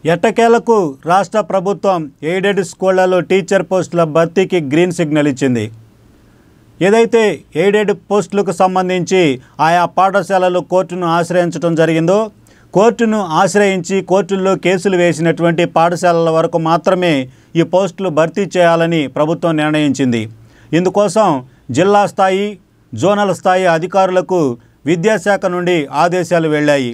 ఎట్టకేలకు రాష్ట్ర ప్రభుత్వం ఎయిడెడ్ స్కూళ్లలో టీచర్ పోస్టుల భర్తీకి గ్రీన్ సిగ్నల్ ఇచ్చింది ఏదైతే ఎయిడెడ్ పోస్టులకు సంబంధించి ఆయా పాఠశాలలు కోర్టును ఆశ్రయించడం జరిగిందో కోర్టును ఆశ్రయించి కోర్టుల్లో కేసులు వేసినటువంటి పాఠశాలల వరకు మాత్రమే ఈ పోస్టులు భర్తీ చేయాలని ప్రభుత్వం నిర్ణయించింది ఇందుకోసం జిల్లా స్థాయి జోనల్ స్థాయి అధికారులకు విద్యాశాఖ నుండి ఆదేశాలు వెళ్ళాయి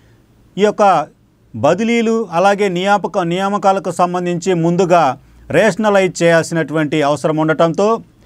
ఈ యొక్క బదిలీలు అలాగే నియామక నియామకాలకు సంబంధించి ముందుగా రేషనలైజ్ చేయాల్సినటువంటి అవసరం ఉండటంతో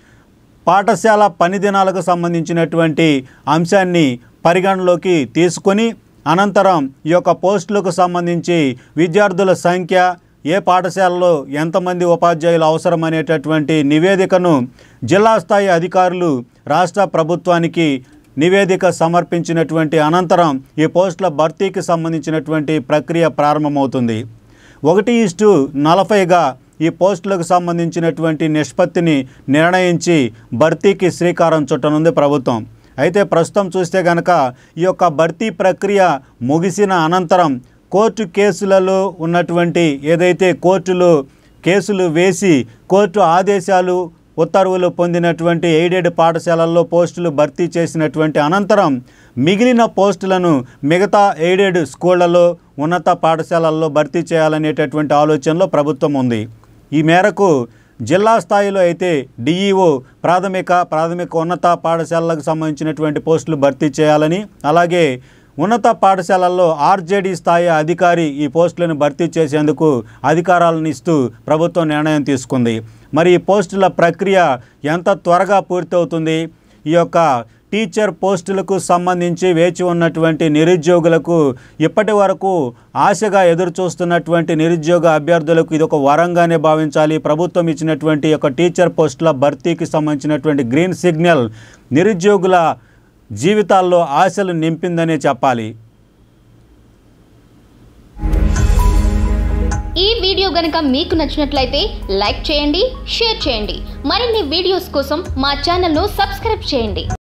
పాఠశాల పని దినాలకు సంబంధించినటువంటి అంశాన్ని పరిగణలోకి తీసుకొని అనంతరం ఈ యొక్క పోస్టులకు సంబంధించి విద్యార్థుల సంఖ్య ఏ పాఠశాలలో ఎంతమంది ఉపాధ్యాయులు అవసరం అనేటటువంటి నివేదికను జిల్లా స్థాయి అధికారులు రాష్ట్ర ప్రభుత్వానికి నివేదిక సమర్పించినటువంటి అనంతరం ఈ పోస్టుల భర్తీకి సంబంధించినటువంటి ప్రక్రియ ప్రారంభమవుతుంది ఒకటి ఇస్టు నలభైగా ఈ పోస్టులకు సంబంధించినటువంటి నిష్పత్తిని నిర్ణయించి భర్తీకి శ్రీకారం చుట్టనుంది ప్రభుత్వం అయితే ప్రస్తుతం చూస్తే కనుక ఈ యొక్క భర్తీ ప్రక్రియ ముగిసిన అనంతరం కోర్టు కేసులలో ఉన్నటువంటి ఏదైతే కోర్టులు కేసులు వేసి కోర్టు ఆదేశాలు ఉత్తర్వులు పొందినటువంటి ఎయిడెడ్ పాఠశాలల్లో పోస్టులు భర్తీ చేసినటువంటి అనంతరం మిగిలిన పోస్టులను మిగతా ఎయిడెడ్ స్కూళ్లలో ఉన్నత పాఠశాలల్లో భర్తీ చేయాలనేటటువంటి ఆలోచనలో ప్రభుత్వం ఉంది ఈ మేరకు జిల్లా స్థాయిలో అయితే డిఈఓ ప్రాథమిక ప్రాథమిక ఉన్నత పాఠశాలలకు సంబంధించినటువంటి పోస్టులు భర్తీ చేయాలని అలాగే ఉన్నత పాఠశాలల్లో ఆర్జేడీ స్థాయి అధికారి ఈ పోస్టులను భర్తీ చేసేందుకు అధికారాలను ఇస్తూ ప్రభుత్వం నిర్ణయం తీసుకుంది మరి ఈ పోస్టుల ప్రక్రియ ఎంత త్వరగా పూర్తవుతుంది ఈ యొక్క టీచర్ పోస్టులకు సంబంధించి వేచి ఉన్నటువంటి నిరుద్యోగులకు ఇప్పటి వరకు ఆశగా ఎదురు చూస్తున్నటువంటి నిరుద్యోగ అభ్యర్థులకు ఇది ఒక వరంగానే భావించాలి ప్రభుత్వం ఇచ్చినటువంటి యొక్క టీచర్ పోస్టుల భర్తీకి సంబంధించినటువంటి గ్రీన్ సిగ్నల్ నిరుద్యోగుల జీవితాల్లో ఆశలు నింపిందనే చెప్పాలి ఈ వీడియో గనక మీకు నచ్చినట్లయితే లైక్ చేయండి షేర్ చేయండి మరిన్ని వీడియోస్ కోసం మా ఛానల్ను సబ్స్క్రైబ్ చేయండి